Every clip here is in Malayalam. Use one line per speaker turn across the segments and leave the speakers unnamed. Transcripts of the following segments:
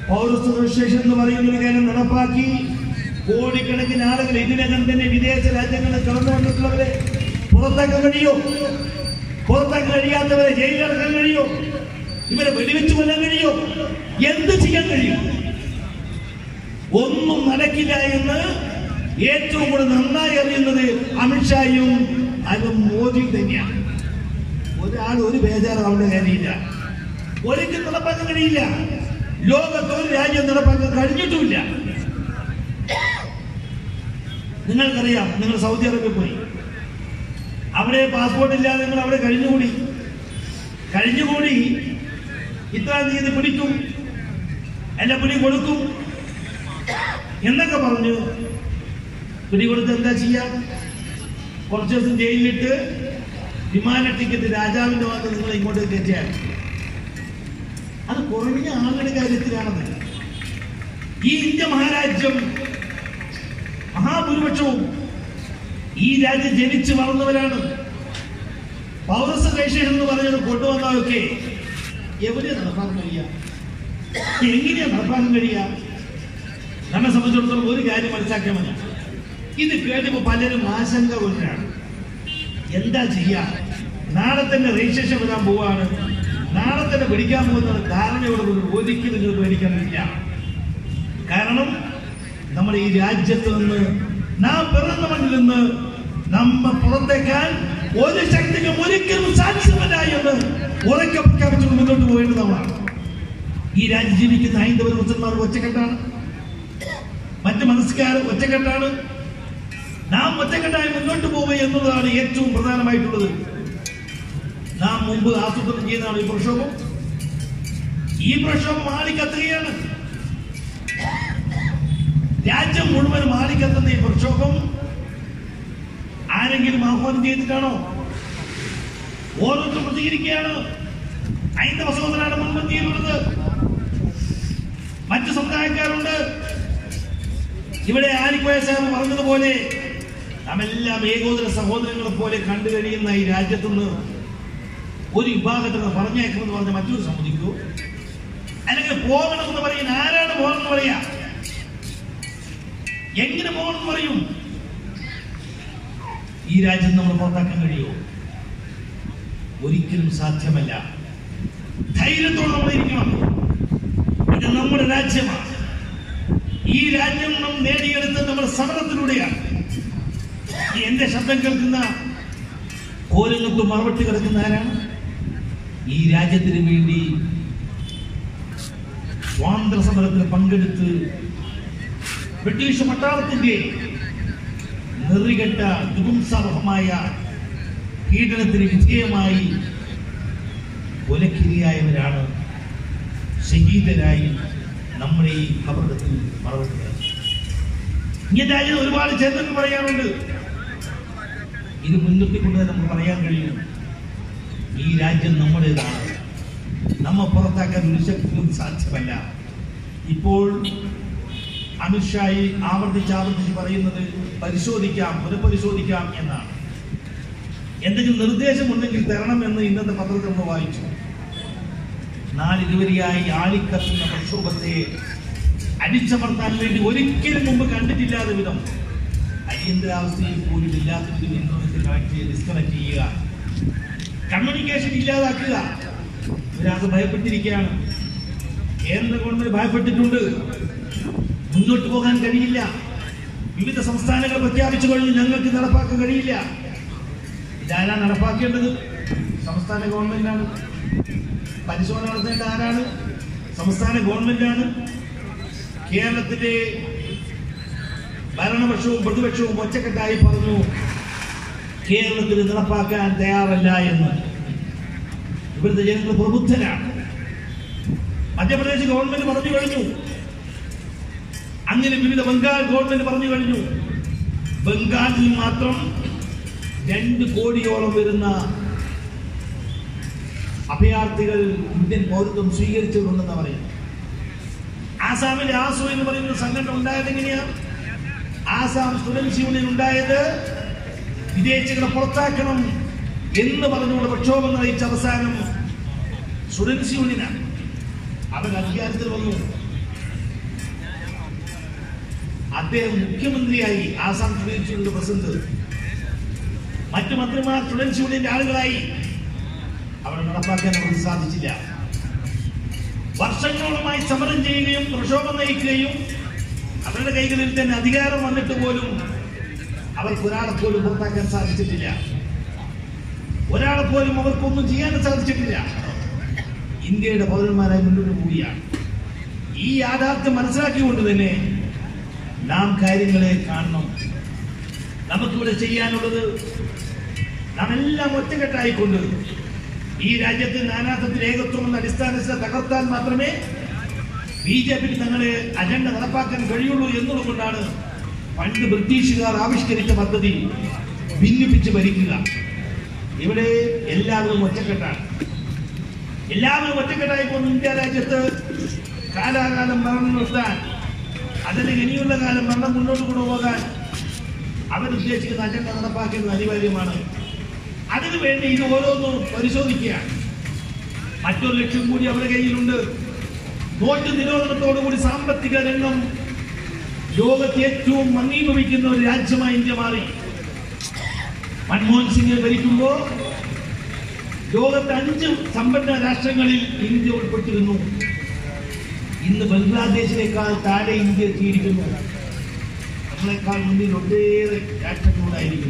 പൗരസ്വശേഷം എന്ന് പറയുന്ന ഒരു കാര്യം നടപ്പാക്കി കോടിക്കണക്കിന് ആളുകൾ ഇതിനകം തന്നെ വിദേശ രാജ്യങ്ങളിൽ കടന്നു വന്നിട്ടുള്ളവരെ പുറത്താക്കാൻ കഴിയോ പുറത്താക്കാൻ കഴിയാത്തവരെ ജയിലിലടക്കാൻ കഴിയോ ഇവരെ വെടിവെച്ച് കൊല്ലാൻ കഴിയോ എന്ത് ചെയ്യാൻ കഴിയും ഒന്നും നടക്കില്ല എന്ന് ഏറ്റവും കൂടുതൽ നന്നായി അറിയുന്നത് അമിത്ഷായും അത് മോദിയും തന്നെയാണ് ഒരാൾ ഒരു ബേജാറാവേണ്ട കാര്യമില്ല ഒരിക്കലും നടപ്പാക്കാൻ കഴിയില്ല ലോകത്ത് ഒരു രാജ്യം നടപ്പാക്കാൻ കഴിഞ്ഞിട്ടുമില്ല നിങ്ങൾക്കറിയാം നിങ്ങൾ സൗദി അറേബ്യ പോയി അവിടെ പാസ്പോർട്ട് ഇല്ലാതെ നിങ്ങൾ അവിടെ കഴിഞ്ഞുകൂടി കഴിഞ്ഞുകൂടി ഇത്ര തീയതി പിടിക്കും എല്ലാം പിടി കൊടുക്കും എന്നൊക്കെ പറഞ്ഞു പിടികൊടുത്ത് എന്താ ചെയ്യാം കുറച്ച് ദിവസം ജയിലിലിട്ട് വിമാന ടിക്കറ്റ് രാജാവിന്റെ ഭാഗത്ത് നിങ്ങൾ ഇങ്ങോട്ട് കയറ്റിയാൽ അത് കുറഞ്ഞ ആളുടെ കാര്യത്തിലാണെന്ന് ഈ ഇന്ത്യ മഹാരാജ്യം മഹാഭൂരിപക്ഷവും ഈ രാജ്യം ജനിച്ചു വളർന്നവരാണ് പൗരസ്വ രജിസ്ട്രേഷൻ എന്ന് പറഞ്ഞത് കൊണ്ടുവന്നതൊക്കെ എവിടെയാ നടപ്പാക്കാൻ കഴിയുക എങ്ങനെയാ നടപ്പാക്കാൻ കഴിയുക നമ്മെ സംബന്ധിച്ചിടത്തോളം ഒരു കാര്യം മനസ്സിലാക്കിയാൽ മതി ഇത് കേട്ടപ്പോ പലരും ആശങ്ക കൊണ്ടാണ് എന്താ ചെയ്യാ നാളെ തന്നെ രജിസ്ട്രേഷൻ വരാൻ പോവാണ് നാളെ തന്നെ പിടിക്കാൻ പോകുന്ന ധാരണയോട് ഒരിക്കലും ഇത് പേടിക്കാനില്ല കാരണം നമ്മുടെ ഈ രാജ്യത്ത് നിന്ന് നാം പിറന്ന മണ്ണിൽ നിന്ന് നമ്മ പുറത്തേക്കാൻ ഒരു ശക്തിക്കും ഒരിക്കലും സാധ്യമല്ല എന്ന് ഉറക്കെ പ്രഖ്യാപിച്ചുകൊണ്ട് മുന്നോട്ട് പോകേണ്ടതാണ് ഈ രാജ്യം ജീവിക്കുന്ന ഹൈന്ദവ മുസൽമാർ ഒറ്റക്കെട്ടാണ് മറ്റ് മനസ്സുകാർ ഒറ്റക്കെട്ടാണ് നാം ഒറ്റക്കെട്ടായി മുന്നോട്ട് പോവുക എന്നുള്ളതാണ് ഏറ്റവും പ്രധാനമായിട്ടുള്ളത് നാം മുമ്പ് ആസൂത്രണം ചെയ്യുന്നതാണ് ഈ പ്രക്ഷോഭം ഈ പ്രക്ഷോഭം മാറിക്കത്തുകയാണ് രാജ്യം മുഴുവൻ മാറിക്കത്തുന്ന ഈ പ്രക്ഷോഭം ആരെങ്കിലും ആഹ്വാനം ചെയ്തിട്ടാണോ ഓരോരുത്തരും പ്രതികരിക്കുകയാണ് ഹൈന്ദവ സഹോദരാണ് മുൻപന്തിയിലുള്ളത് മറ്റു സമുദായക്കാരുണ്ട് ഇവിടെ ആലിക്കോയ സാഹിബ് പറഞ്ഞതുപോലെ നാം എല്ലാം ഏകോദര സഹോദരങ്ങളെ പോലെ കണ്ടു കഴിയുന്ന ഈ രാജ്യത്തുനിന്ന് ഒരു വിഭാഗത്തിന് പറഞ്ഞേക്കുമെന്ന് പറഞ്ഞ മറ്റൊരു സമ്മതിക്കൂ അല്ലെങ്കിൽ പോകണമെന്ന് പറയുന്ന ആരാണ് പോകണമെന്ന് പറയാ എങ്ങനെ പോകണമെന്ന് പറയും ഈ രാജ്യം നമ്മൾ പുറത്താക്കാൻ കഴിയുമോ ഒരിക്കലും സാധ്യമല്ല ധൈര്യത്തോടെ നമ്മൾ ഇരിക്കണം ഇത് നമ്മുടെ രാജ്യമാണ് ഈ രാജ്യം നാം നേടിയെടുത്ത് നമ്മുടെ സമരത്തിലൂടെയാണ് ഈ എന്റെ ശബ്ദം കേൾക്കുന്ന ഓരോങ്ങൾക്ക് മറുപടി കിടക്കുന്ന ആരാണ് ഈ രാജ്യത്തിന് വേണ്ടി സ്വാതന്ത്ര്യ സമരത്തിൽ പങ്കെടുത്ത് ബ്രിട്ടീഷ് പട്ടാളത്തിന്റെ നെറികെട്ട ദുഗുംസാർഹമായ പീഡനത്തിന് വിധേയമായി കൊലക്കിരിയായവരാണ് ഷഹീദരായി നമ്മുടെ ഈ കബറത്തിൽ മറവിട്ടത് ഇങ്ങനെ രാജ്യത്ത് ഒരുപാട് ചരിത്രങ്ങൾ പറയാനുണ്ട് ഇത് മുൻനിർത്തിക്കൊണ്ട് തന്നെ നമുക്ക് പറയാൻ കഴിയും ഈ രാജ്യം നമ്മുടേതാണ് നമ്മ പുറത്താക്കാൻ ഒരു ശക്തിയും സാധ്യമല്ല ഇപ്പോൾ അമിത്ഷായി ആവർത്തിച്ച് ആവർത്തിച്ച് പറയുന്നത് പരിശോധിക്കാം പുനഃപരിശോധിക്കാം എന്നാണ് എന്തെങ്കിലും നിർദ്ദേശമുണ്ടെങ്കിൽ തരണം എന്ന് ഇന്നത്തെ പത്രത്തിൽ നമ്മൾ വായിച്ചു നാളിതുവരെയായി ആളിക്കത്തുന്ന പ്രക്ഷോഭത്തെ അടിച്ചമർത്താൻ വേണ്ടി ഒരിക്കലും മുമ്പ് കണ്ടിട്ടില്ലാത്ത വിധം അടിയന്തരാവസ്ഥയിൽ പോലും ഇല്ലാത്ത വിധം ഇന്റർനെറ്റ് കണക്ട് ചെയ്ത് ഡിസ്കണക്ട് ചെയ്യുക കമ്മ്യൂണിക്കേഷൻ ഇല്ലാതാക്കുക ഇവരത് ഭയപ്പെട്ടിരിക്കുകയാണ് കേന്ദ്ര ഗവൺമെന്റ് ഭയപ്പെട്ടിട്ടുണ്ട് മുന്നോട്ട് പോകാൻ കഴിയില്ല വിവിധ സംസ്ഥാനങ്ങൾ പ്രഖ്യാപിച്ചു കഴിഞ്ഞു ഞങ്ങൾക്ക് നടപ്പാക്കാൻ കഴിയില്ല ഇതാരാ നടപ്പാക്കേണ്ടത് സംസ്ഥാന ഗവൺമെന്റാണ് പരിശോധന നടത്തേണ്ട ആരാണ് സംസ്ഥാന ഗവൺമെന്റാണ് കേരളത്തിലെ ഭരണപക്ഷവും പ്രതിപക്ഷവും ഒറ്റക്കെട്ടായി പറഞ്ഞു കേരളത്തിൽ നടപ്പാക്കാൻ തയ്യാറല്ല എന്ന് ഇവിടുത്തെ ജനങ്ങൾ പ്രബുദ്ധരാണ് മധ്യപ്രദേശ് ഗവൺമെന്റ് പറഞ്ഞു കഴിഞ്ഞു അങ്ങനെ വിവിധ ബംഗാൾ ഗവൺമെന്റ് പറഞ്ഞു കഴിഞ്ഞു ബംഗാളിൽ മാത്രം രണ്ട് കോടിയോളം വരുന്ന അഭയാർത്ഥികൾ ഇന്ത്യൻ പൗരത്വം സ്വീകരിച്ചിട്ടുണ്ടെന്ന് പറയുന്നു ആസാമിലെ ആസു എന്ന് പറയുന്ന ഒരു സംഘടന ഉണ്ടായത് എങ്ങനെയാണ് ആസാം സ്റ്റുഡൻസ് യൂണിയൻ ഉണ്ടായത് വിദേശികളെ പുറത്താക്കണം എന്ന് പറഞ്ഞുകൊണ്ട് പ്രക്ഷോഭം നയിച്ച അവസാനം സ്റ്റുഡൻസ് യൂണിയനാണ് അവർ അധികാരത്തിൽ വന്നു അദ്ദേഹം മുഖ്യമന്ത്രിയായി ആസാം സ്റ്റുഡൻസ് യൂണിയന്റെ പ്രസിഡന്റ് മറ്റു മന്ത്രിമാർ സ്റ്റുഡൻസ് യൂണിയന്റെ ആളുകളായി അവിടെ നടപ്പാക്കാൻ അവർക്ക് സാധിച്ചില്ല വർഷങ്ങളോളമായി സമരം ചെയ്യുകയും പ്രക്ഷോഭം നയിക്കുകയും അവരുടെ കൈകളിൽ തന്നെ അധികാരം വന്നിട്ട് പോലും അവർക്ക് ഒരാളെ പോലും പുറത്താക്കാൻ സാധിച്ചിട്ടില്ല ഒരാളെ പോലും അവർക്കൊന്നും ചെയ്യാൻ സാധിച്ചിട്ടില്ല ഇന്ത്യയുടെ പൗരന്മാരായി മുന്നോട്ട് പോവുകയാണ് ഈ യാഥാർത്ഥ്യം മനസ്സിലാക്കിക്കൊണ്ട് തന്നെ നാം കാര്യങ്ങളെ കാണണം നമുക്കിവിടെ ചെയ്യാനുള്ളത് നാം എല്ലാം ഒറ്റക്കെട്ടായിക്കൊണ്ട് ഈ രാജ്യത്ത് നാനാത്വത്തിൽ ഏകത്വം എന്ന അടിസ്ഥാനത്തിൽ തകർത്താൽ മാത്രമേ ബി ജെ പിക്ക് തങ്ങളെ അജണ്ട നടപ്പാക്കാൻ കഴിയുള്ളൂ എന്നുള്ളതുകൊണ്ടാണ് പണ്ട് ബ്രിട്ടീഷുകാർ ആവിഷ്കരിച്ച പദ്ധതി ഭിന്നിപ്പിച്ച് ഭരിക്കുക ഇവിടെ എല്ലാവരും ഒറ്റക്കെട്ടാണ് എല്ലാവരും ഒറ്റക്കെട്ടായി പോകുന്ന ഇന്ത്യ രാജ്യത്ത് കാലാകാലം ഭരണം നിർത്താൻ അതിന് ഇനിയുള്ള കാലം ഭരണം മുന്നോട്ട് കൊണ്ടുപോകാൻ അവരുദ്ദേശിക്കുന്ന അജണ്ട നടപ്പാക്കുന്നത് അനിവാര്യമാണ് അതിനുവേണ്ടി ഇത് ഓരോന്നും പരിശോധിക്കുകയാണ് മറ്റൊരു ലക്ഷ്യം കൂടി അവരുടെ കയ്യിലുണ്ട് നോട്ട് നിരോധനത്തോടുകൂടി സാമ്പത്തിക രംഗം ലോകത്ത് ഏറ്റവും മങ്ങീഭവിക്കുന്ന ഒരു രാജ്യമായി ഇന്ത്യ മാറി മൻമോഹൻ സിംഗ് ഭരിക്കുമ്പോൾ ലോകത്തെ അഞ്ച് സമ്പന്ന രാഷ്ട്രങ്ങളിൽ ഇന്ത്യ ഉൾപ്പെട്ടിരുന്നു ഇന്ന് ബംഗ്ലാദേശിനേക്കാൾ താഴെ ഇന്ത്യ എത്തിയിരിക്കുന്നു നമ്മളെക്കാൾ മുന്നിൽ ഒട്ടേറെ രാഷ്ട്രങ്ങളുണ്ടായിരിക്കും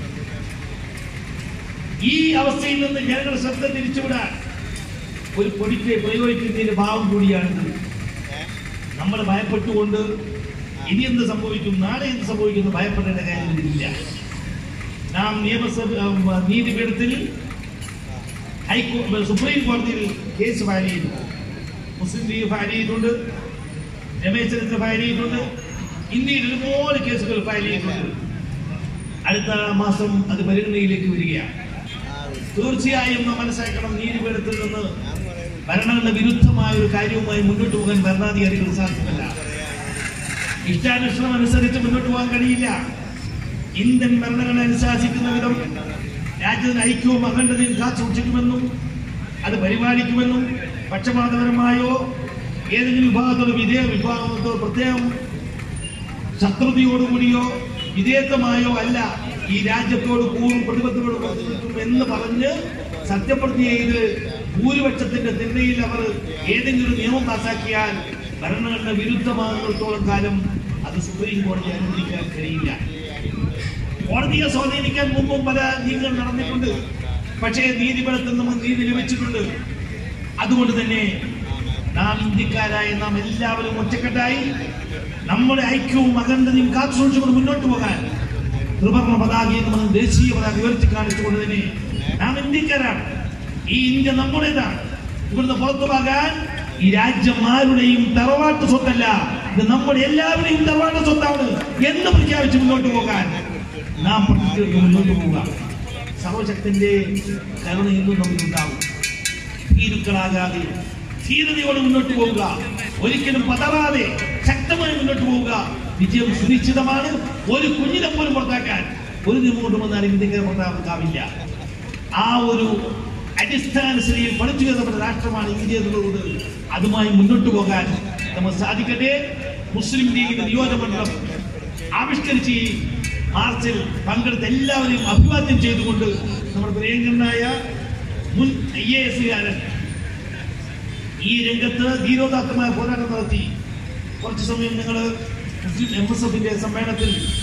ഈ അവസ്ഥയിൽ നിന്ന് ജനങ്ങളുടെ ശ്രദ്ധ തിരിച്ചുവിടാൻ ഒരു പൊടിക്ക് പ്രയോഗിക്കുന്നതിന്റെ ഭാവം കൂടിയാണിത് നമ്മൾ ഭയപ്പെട്ടുകൊണ്ട് ഇനി എന്ത് സംഭവിക്കും നാളെ എന്ത് സംഭവിക്കുന്നു ഭയപ്പെടേണ്ട കാര്യം ഇതില്ല നാം നിയമസഭ ഉം, നീതിപീഠത്തിൽ ഹൈക്കോ സുപ്രീം കോടതിയിൽ കേസ് ഫയൽ ചെയ്തു മുസ്ലിം ലീഗ് ഫയൽ ചെയ്തിട്ടുണ്ട് രമേശ് ചെന്നിത്തല ഫയൽ ചെയ്തിട്ടുണ്ട് ഇന്ത്യയിൽ ഒരുപാട് കേസുകൾ ഫയൽ ചെയ്തിട്ടുണ്ട് അടുത്ത മാസം അത് പരിഗണനയിലേക്ക് വരികയാണ് തീർച്ചയായും നാം മനസ്സിലാക്കണം നീതിപീഠത്തിൽ നിന്ന് ഭരണഘടന വിരുദ്ധമായ ഒരു കാര്യവുമായി മുന്നോട്ട് പോകാൻ ഭരണാധികാരികൾ സാധ്യമല്ല ഇഷ്ടാനുഷ്ഠം അനുസരിച്ച് മുന്നോട്ട് പോകാൻ കഴിയില്ല ഇന്ത്യൻ ഭരണഘടന അനുശാസിക്കുന്ന വിധം രാജ്യത്തിന് ഐക്യവും അഖണ്ഡതയും കാത്തുസൂക്ഷിക്കുമെന്നും അത് പരിപാലിക്കുമെന്നും പക്ഷപാതപരമായോ ഏതെങ്കിലും വിഭാഗത്തോട് വിധേയ വിഭാഗത്തോട് പ്രത്യേകം ശത്രുതയോടുകൂടിയോ വിധേയത്വമായോ അല്ല ഈ രാജ്യത്തോട് കൂറും പ്രതിബദ്ധതയോട് പ്രവർത്തിക്കും എന്ന് പറഞ്ഞ് സത്യപ്രതിജ്ഞ ചെയ്ത് ഭൂരിപക്ഷത്തിന്റെ തിണ്ണയിൽ അവർ ഏതെങ്കിലും ഒരു നിയമം പാസാക്കിയാൽ ഭരണഘടന വിരുദ്ധമാകുന്നിടത്തോളം കാലം അത് സുപ്രീം കോടതി അനുവദിക്കാൻ കഴിയില്ല കോടതിയെ സ്വാധീനിക്കാൻ മുമ്പും പല നീക്കങ്ങൾ നടന്നിട്ടുണ്ട് പക്ഷേ നീതിപീഠത്തിൽ നമുക്ക് നീതി ലഭിച്ചിട്ടുണ്ട് അതുകൊണ്ട് തന്നെ നാം ഇന്ത്യക്കാരായ നാം എല്ലാവരും ഒറ്റക്കെട്ടായി നമ്മുടെ ഐക്യവും അഖണ്ഡതയും കാത്തുസൂക്ഷിച്ചുകൊണ്ട് മുന്നോട്ട് പോകാൻ ത്രിവർണ്ണ പതാകയും നമ്മൾ ദേശീയ പതാക ഉയർത്തി കാണിച്ചുകൊണ്ട് തന്നെ നാം ഇന്ത്യക്കാരാണ് ഈ ഇന്ത്യ നമ്മുടേതാണ് ഇവിടുന്ന് പുറത്തു പോകാൻ ഈ രാജ്യം ആരുടെയും തറവാട്ട് സ്വത്തല്ല ഇത് നമ്മുടെ എല്ലാവരുടെയും തറവാട്ട് സ്വത്താണ് എന്ന് പ്രഖ്യാപിച്ച് മുന്നോട്ട് പോകാൻ നാം പ്രതിജ്ഞയെടുത്ത് മുന്നോട്ട് പോവുക സർവശക്തന്റെ കരുണ എന്നും നമുക്കുണ്ടാവും ഭീരുക്കളാകാതെ ധീരതയോടെ മുന്നോട്ട് പോവുക ഒരിക്കലും പതറാതെ ശക്തമായി മുന്നോട്ട് പോവുക വിജയം സുനിശ്ചിതമാണ് ഒരു കുഞ്ഞിനെ പോലും പുറത്താക്കാൻ ഒരു നിയമം കൊണ്ട് വന്നാൽ ഇന്ത്യക്കാരെ പുറത്താക്കാവില്ല ആ ഒരു അടിസ്ഥാന ശരിയിൽ പഠിച്ചു നമ്മുടെ രാഷ്ട്രമാണ് ഇന്ത്യ എന്നുള്ളത് അതുമായി മുന്നോട്ട് പോകാൻ നമുക്ക് സാധിക്കട്ടെ മുസ്ലിം ലീഗിന്റെ നിയോജകമണ്ഡലം ആവിഷ്കരിച്ച് ഈ മാർച്ചിൽ പങ്കെടുത്ത എല്ലാവരെയും അഭിവാദ്യം ചെയ്തുകൊണ്ട് നമ്മുടെ പ്രിയങ്കരനായ മുൻ ഐ എ എസുകാരൻ ഈ രംഗത്ത് ധീരോദാത്തമായ പോരാട്ടം നടത്തി കുറച്ച് സമയം നിങ്ങൾ എം എസ് എഫിന്റെ സമ്മേളനത്തിൽ